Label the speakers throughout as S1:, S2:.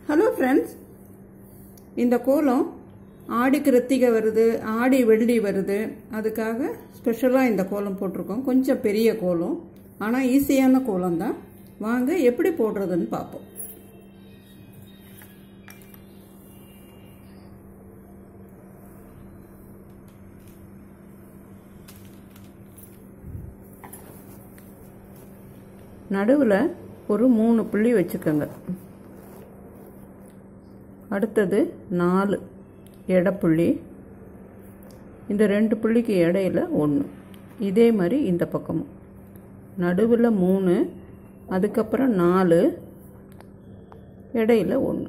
S1: hello friends இந்த கோலம் ஆடி கிருத்திகை வருது ஆடி வெள்ளி வருது அதுக்காக ஸ்பெஷலாக இந்த கோலம் போட்டிருக்கோம் கொஞ்சம் பெரிய கோலம் ஆனால் ஈஸியான கோலம் தான் வாங்க எப்படி போடுறதுன்னு பார்ப்போம் நடுவில் ஒரு மூணு புள்ளி வச்சுக்கோங்க அடுத்தது நாலு எடப்புள்ளி இந்த ரெண்டு புள்ளிக்கு இடையில ஒன்று இதே மாதிரி இந்த பக்கமும் நடுவில் மூணு அதுக்கப்புறம் நாலு இடையில ஒன்று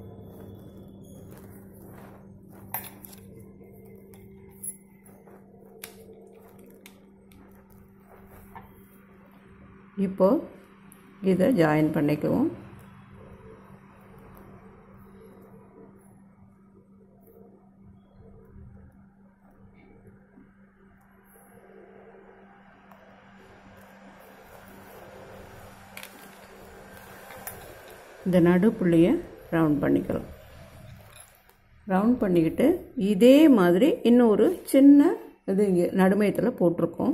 S1: இப்போ இதை ஜாயின் பண்ணிக்குவோம் இந்த நடுப்புள்ளியை ரவுண்ட் பண்ணிக்கலாம் ரவுண்ட் பண்ணிக்கிட்டு இதே மாதிரி இன்னொரு சின்ன இது இங்கே நடுமையத்தில் போட்டிருக்கோம்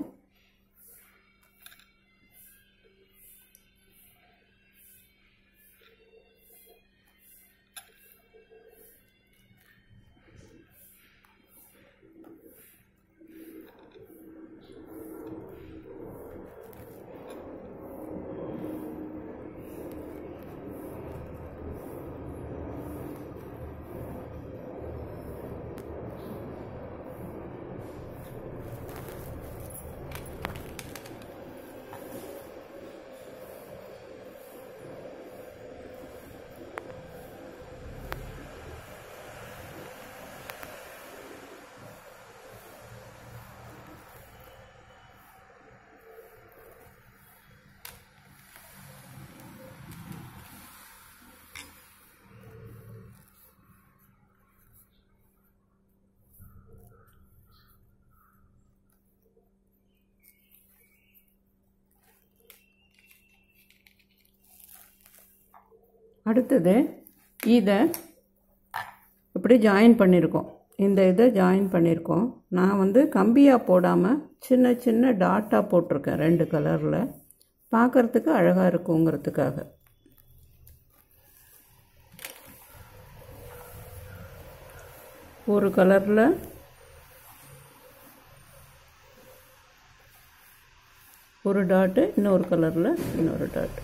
S1: அடுத்தது இதை இப்படி ஜாயின் பண்ணியிருக்கோம் இந்த இதை ஜாயின் பண்ணியிருக்கோம் நான் வந்து கம்பியாக போடாமல் சின்ன சின்ன டாட்டாக போட்டிருக்கேன் ரெண்டு கலரில் பார்க்குறதுக்கு அழகாக இருக்குங்கிறதுக்காக ஒரு கலரில் ஒரு டாட்டு இன்னொரு கலரில் இன்னொரு டாட்டு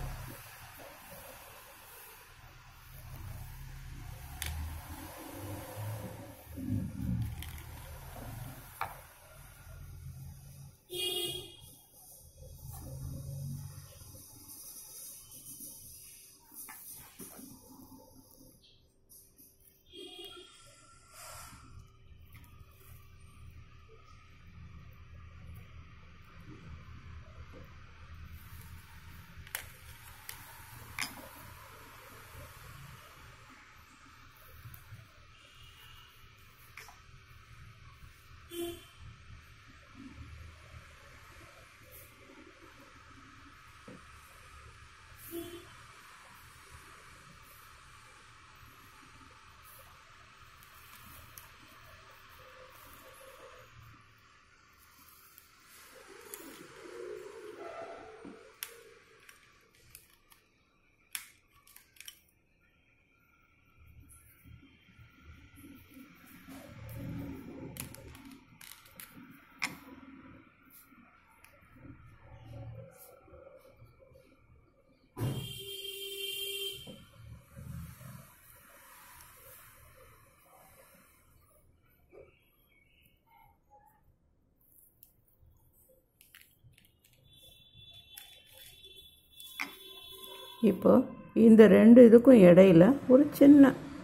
S1: இப்போ இந்த ரெண்டு இதுக்கும் இடையில ஒரு சின்ன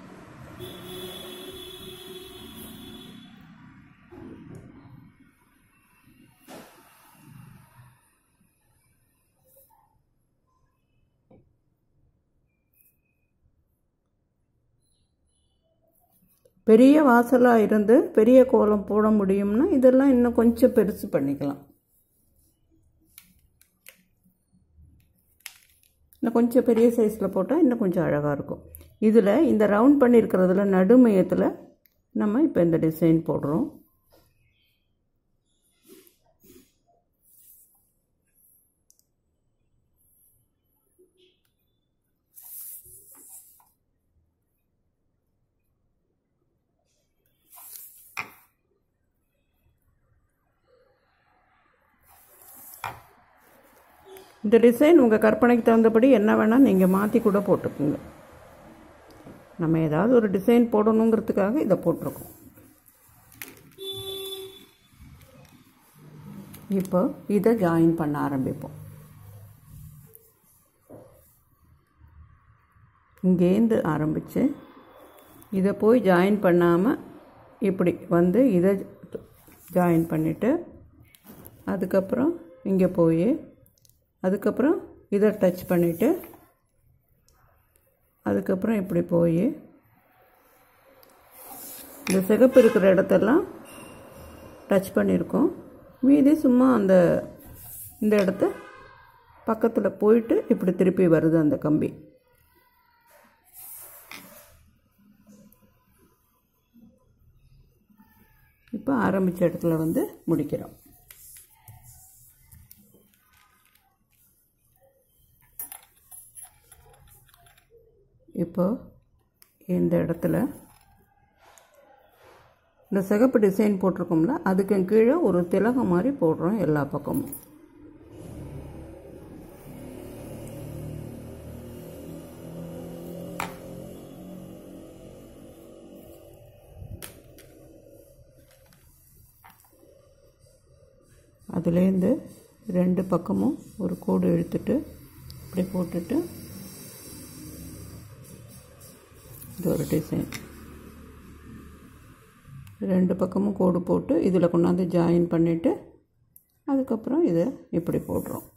S1: பெரிய வாசலாக இருந்து பெரிய கோலம் போட முடியும்னா இதெல்லாம் இன்னும் கொஞ்சம் பெருசு பண்ணிக்கலாம் இன்னும் கொஞ்சம் பெரிய சைஸில் போட்டால் இன்னும் கொஞ்சம் அழகாக இருக்கும் இதில் இந்த ரவுண்ட் பண்ணியிருக்கிறதுல நடுமையத்தில் நம்ம இப்போ இந்த டிசைன் போடுறோம் இந்த டிசைன் உங்கள் கற்பனைக்கு தகுந்தபடி என்ன வேணால் நீங்கள் மாற்றி கூட போட்டுக்குங்க நம்ம ஏதாவது ஒரு டிசைன் போடணுங்கிறதுக்காக இதை போட்டிருக்கோம் இப்போ இதை ஜாயின் பண்ண ஆரம்பிப்போம் இங்கேருந்து ஆரம்பித்து இதை போய் ஜாயின் பண்ணாமல் இப்படி வந்து இதை ஜாயின் பண்ணிவிட்டு அதுக்கப்புறம் இங்கே போய் அதுக்கப்புறம் இதை டச் பண்ணிவிட்டு அதுக்கப்புறம் இப்படி போய் இந்த சிகப்பு இருக்கிற இடத்தெல்லாம் டச் பண்ணியிருக்கோம் மீதி சும்மா அந்த இந்த இடத்த பக்கத்தில் போயிட்டு இப்படி திருப்பி வருது அந்த கம்பி இப்போ ஆரம்பித்த இடத்துல வந்து முடிக்கிறோம் இப்போ இந்த இடத்துல இந்த சிகப்பு டிசைன் போட்டிருக்கோம்ல அதுக்கு கீழே ஒரு திலகம் மாதிரி போடுறோம் எல்லா பக்கமும் அதுலேருந்து ரெண்டு பக்கமும் ஒரு கோடு இழுத்துட்டு இப்படி போட்டுட்டு இது ஒரு டிசைன் ரெண்டு பக்கமும் கோடு போட்டு இதில் கொண்டாந்து ஜாயின் பண்ணிவிட்டு அதுக்கப்புறம் இதை இப்படி போடுறோம்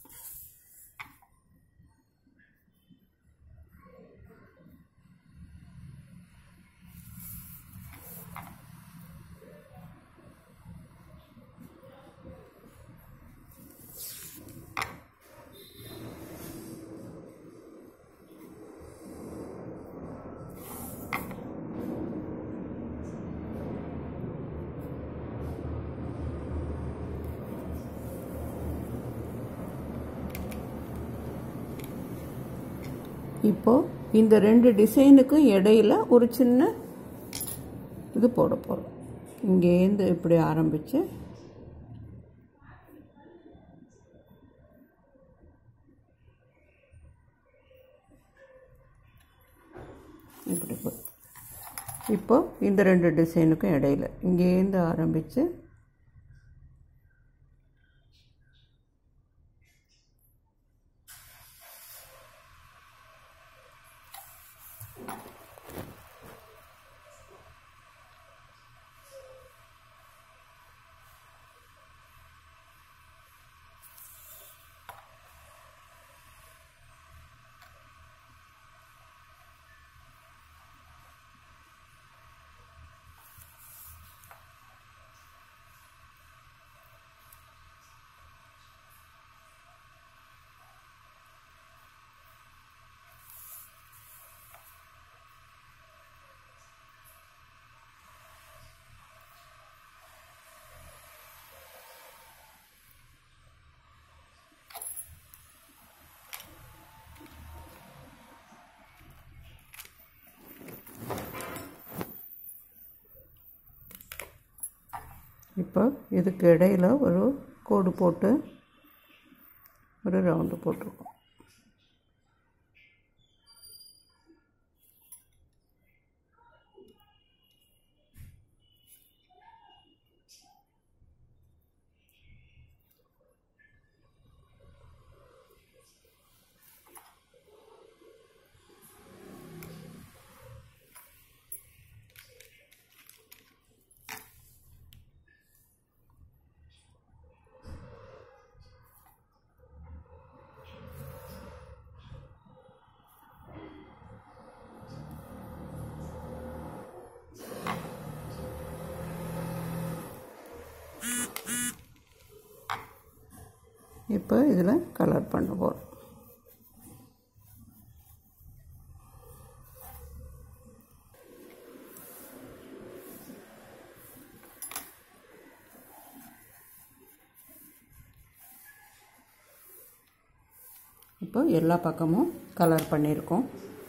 S1: இப்போது இந்த ரெண்டு டிசைனுக்கும் இடையில ஒரு சின்ன இது போட போகிறோம் இங்கேருந்து இப்படி ஆரம்பித்து இப்படி போ இப்போ இந்த ரெண்டு டிசைனுக்கும் இடையில இங்கேருந்து ஆரம்பித்து இப்போ இதுக்கு இடையில் ஒரு கோடு போட்டு ஒரு ரவுண்டு போட்டிருக்கோம் இப்போ இதில் கலர் பண்ண போகிறோம் இப்போ எல்லா பக்கமும் கலர் பண்ணியிருக்கோம்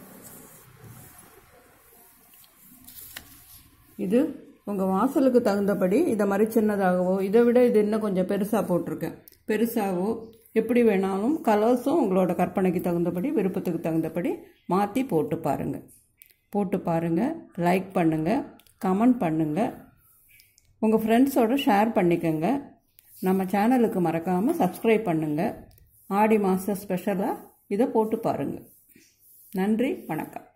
S1: இது உங்கள் வாசலுக்கு தகுந்தபடி இதை மாதிரி சின்னதாகவோ இதை விட இது இன்னும் கொஞ்சம் பெருசாக போட்டிருக்கேன் பெருசாகவோ எப்படி வேணாலும் கலர்ஸும் உங்களோட கற்பனைக்கு தகுந்தபடி விருப்பத்துக்கு தகுந்தபடி மாற்றி போட்டு பாருங்கள் போட்டு பாருங்கள் லைக் பண்ணுங்கள் கமெண்ட் பண்ணுங்கள் உங்கள் ஃப்ரெண்ட்ஸோட ஷேர் பண்ணிக்கோங்க நம்ம சேனலுக்கு மறக்காமல் சப்ஸ்கிரைப் பண்ணுங்கள் ஆடி மாத ஸ்பெஷலாக இதை போட்டு பாருங்கள் நன்றி வணக்கம்